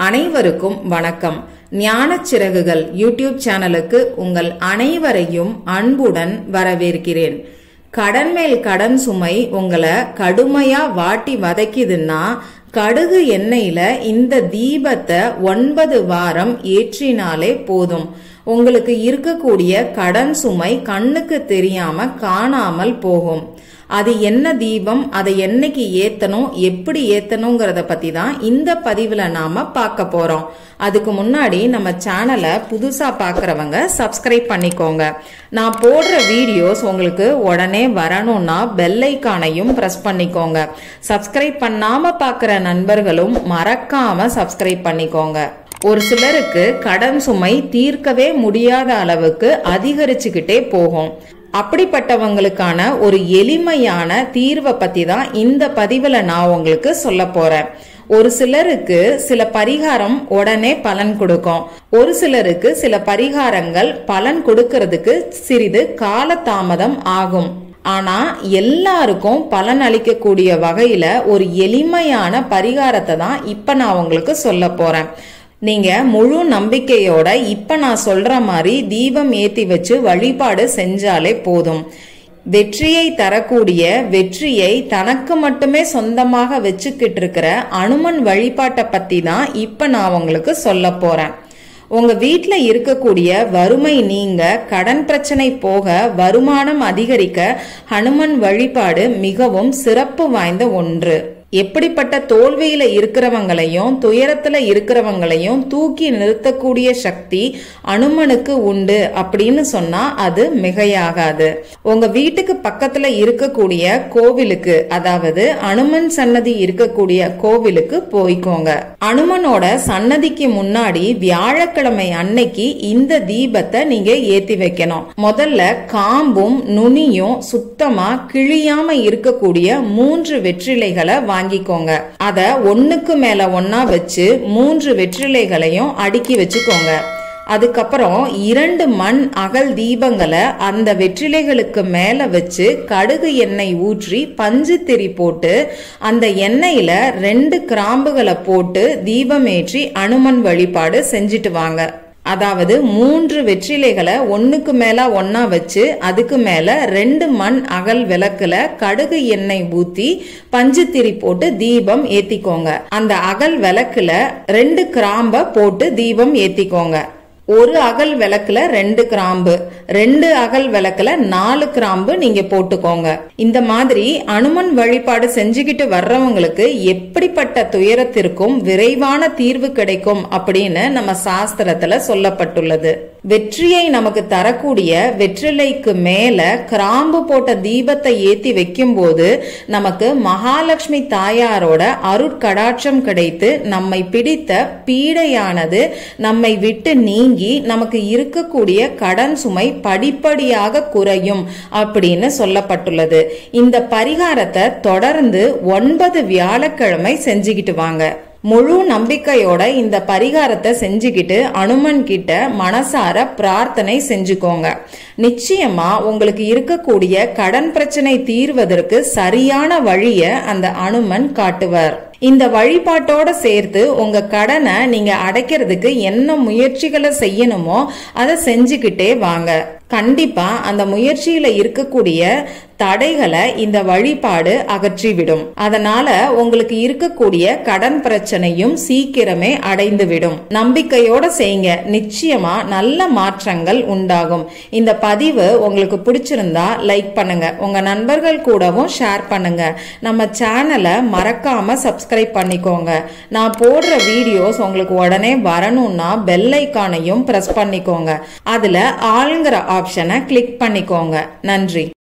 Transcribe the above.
அனைவருக்கும் வணக்கம் ஞானச் சிறகுகள் யூடியூப் சேனலுக்கு உங்கள் அனைவரையும் அன்புடன் வரவேற்கிறேன் கடன் மேல் கடன் சுமை உங்களை கடுமையா வாட்டி வதைக்குதுன்னா கடுகு எண்ணெயில இந்த தீபத்தை ஒன்பது வாரம் ஏற்றினாலே போதும் உங்களுக்கு இருக்கக்கூடிய கடன் சுமை கண்ணுக்கு தெரியாம காணாமல் போகும் அது என்ன தீபம் அதை என்னைக்கு ஏத்தணும் எப்படி ஏத்தணுங்கிறத பத்தி தான் இந்த பதிவுல நாம பார்க்க போறோம் அதுக்கு முன்னாடி நம்ம சேனலை புதுசா பாக்குறவங்க சப்ஸ்கிரைப் பண்ணிக்கோங்க நான் போடுற வீடியோஸ் உங்களுக்கு உடனே வரணும்னா பெல் ஐக்கானையும் பிரஸ் பண்ணிக்கோங்க சப்ஸ்கிரைப் பண்ணாம பாக்குற நண்பர்களும் மறக்காம சப்ஸ்கிரைப் பண்ணிக்கோங்க ஒரு சிலருக்கு கடன் சுமை தீர்க்கவே முடியாத அளவுக்கு அதிகரிச்சுக்கிட்டே போகும் அப்படிப்பட்டவங்களுக்கான ஒரு எளிமையான தீர்வை பத்தி தான் இந்த பதிவுல நான் உங்களுக்கு சொல்ல போறேன் ஒரு சிலருக்கு சில பரிகாரம் உடனே பலன் கொடுக்கும் ஒரு சிலருக்கு சில பரிகாரங்கள் பலன் கொடுக்கறதுக்கு சிறிது கால தாமதம் ஆகும் ஆனா எல்லாருக்கும் பலன் அளிக்கக்கூடிய வகையில ஒரு எளிமையான பரிகாரத்தை தான் இப்ப நான் உங்களுக்கு சொல்ல போறேன் நீங்க முழு நம்பிக்கையோட இப்ப நான் சொல்ற மாதிரி தீபம் ஏத்தி வச்சு வழிபாடு செஞ்சாலே போதும் வெற்றியை தரக்கூடிய வெற்றியை தனக்கு மட்டுமே சொந்தமாக வச்சுக்கிட்டு இருக்கிற அனுமன் வழிபாட்டை பத்தி தான் இப்ப நான் உங்களுக்கு சொல்ல போறேன் உங்க வீட்ல இருக்கக்கூடிய வறுமை நீங்க கடன் பிரச்சனை போக வருமானம் அதிகரிக்க ஹனுமன் வழிபாடு மிகவும் சிறப்பு வாய்ந்த ஒன்று எப்படிப்பட்ட தோல்வியில இருக்கிறவங்களையும் துயரத்துல இருக்கிறவங்களையும் தூக்கி நிறுத்தக்கூடிய சக்தி அனுமனுக்கு உண்டு அப்படின்னு சொன்னா அது மிகையாகாது உங்க வீட்டுக்கு பக்கத்துல இருக்கக்கூடிய கோவிலுக்கு அதாவது அனுமன் சன்னதி இருக்கக்கூடிய கோவிலுக்கு போய்க்கோங்க அனுமனோட சன்னதிக்கு முன்னாடி வியாழக்கிழமை அன்னைக்கு இந்த தீபத்தை நீங்க ஏத்தி வைக்கணும் முதல்ல காம்பும் நுனியும் சுத்தமா கிழியாம இருக்கக்கூடிய மூன்று வெற்றிலைகளை வாங்கிக்கோங்க அத ஒண்ணுக்கு மேல ஒன்னா வச்சு மூன்று வெற்றிலைகளையும் அடுக்கி வச்சுக்கோங்க அதுக்கப்புறம் இரண்டு மண் அகல் தீபங்களை அந்த வெற்றிலைகளுக்கு மேல வச்சு கடுகு எண்ணெய் ஊற்றி பஞ்சு திரி போட்டு அந்த எண்ணெயில ரெண்டு கிராம்புகளை போட்டு தீபம் ஏற்றி அனுமன் வழிபாடு செஞ்சுட்டு வாங்க அதாவது மூன்று வெற்றிலைகளை ஒன்னுக்கு மேல ஒன்னா வச்சு அதுக்கு மேல ரெண்டு மண் அகல் விளக்குல கடுகு எண்ணெய் ஊத்தி பஞ்சு திரி போட்டு தீபம் ஏத்திக்கோங்க அந்த அகல் விளக்குல ரெண்டு கிராம்ப போட்டு தீபம் ஏத்திக்கோங்க ஒரு அகல் விளக்குல ரெண்டு கிராம்பு ரெண்டு அகல் விளக்குல நாலு கிராம்பு நீங்க போட்டுக்கோங்க இந்த மாதிரி அனுமன் வழிபாடு செஞ்சுக்கிட்டு வர்றவங்களுக்கு எப்படிப்பட்ட துயரத்திற்கும் விரைவான தீர்வு கிடைக்கும் அப்படின்னு நம்ம சாஸ்திரத்துல சொல்லப்பட்டுள்ளது வெற்றியை நமக்கு தரக்கூடிய வெற்றிலைக்கு மேல கிராம்பு போட்ட தீபத்தை ஏத்தி வைக்கும் போது நமக்கு மகாலட்சுமி தாயாரோட அருட்கடாட்சம் கிடைத்து நம்மை பிடித்த பீடையானது நம்மை விட்டு நீங்கி நமக்கு இருக்கக்கூடிய கடன் சுமை படிப்படியாக குறையும் அப்படின்னு சொல்லப்பட்டுள்ளது இந்த பரிகாரத்தை தொடர்ந்து ஒன்பது வியாழக்கிழமை செஞ்சுக்கிட்டு வாங்க முழு நம்பிக்கையோட இந்த பரிகாரத்தை செஞ்சுக்கிட்டு அனுமன் கிட்ட மனசார பிரார்த்தனை செஞ்சுக்கோங்க நிச்சயமா உங்களுக்கு இருக்கக்கூடிய கடன் பிரச்சனை தீர்வதற்கு சரியான வழிய அந்த அனுமன் காட்டுவார் இந்த வழிபாட்டோட சேர்த்து உங்க கடனை நீங்க அடைக்கிறதுக்கு என்ன முயற்சிகளை செய்யணுமோ அதை செஞ்சுக்கிட்டே வாங்க கண்டிப்பா அந்த முயற்சியில இருக்கக்கூடிய தடைகளை இந்த வழிபாடு அகற்றிவிடும் அதனால உங்களுக்கு இருக்கக்கூடிய கடன் பிரச்சனையும் சீக்கிரமே அடைந்துவிடும் நம்பிக்கையோட செய்யுங்க நிச்சயமா நல்ல மாற்றங்கள் உண்டாகும் இந்த பதிவு உங்களுக்கு பிடிச்சிருந்தா லைக் பண்ணுங்க உங்க நண்பர்கள் கூடவும் ஷேர் பண்ணுங்க நம்ம சேனலை மறக்காம சப்ஸ்கிரைப் பண்ணிக்கோங்க நான் போடுற வீடியோஸ் உங்களுக்கு உடனே வரணும்னா பெல் ஐக்கானையும் பிரஸ் பண்ணிக்கோங்க அதுல ஆளுங்கிற ஆப்ஷனை கிளிக் பண்ணிக்கோங்க நன்றி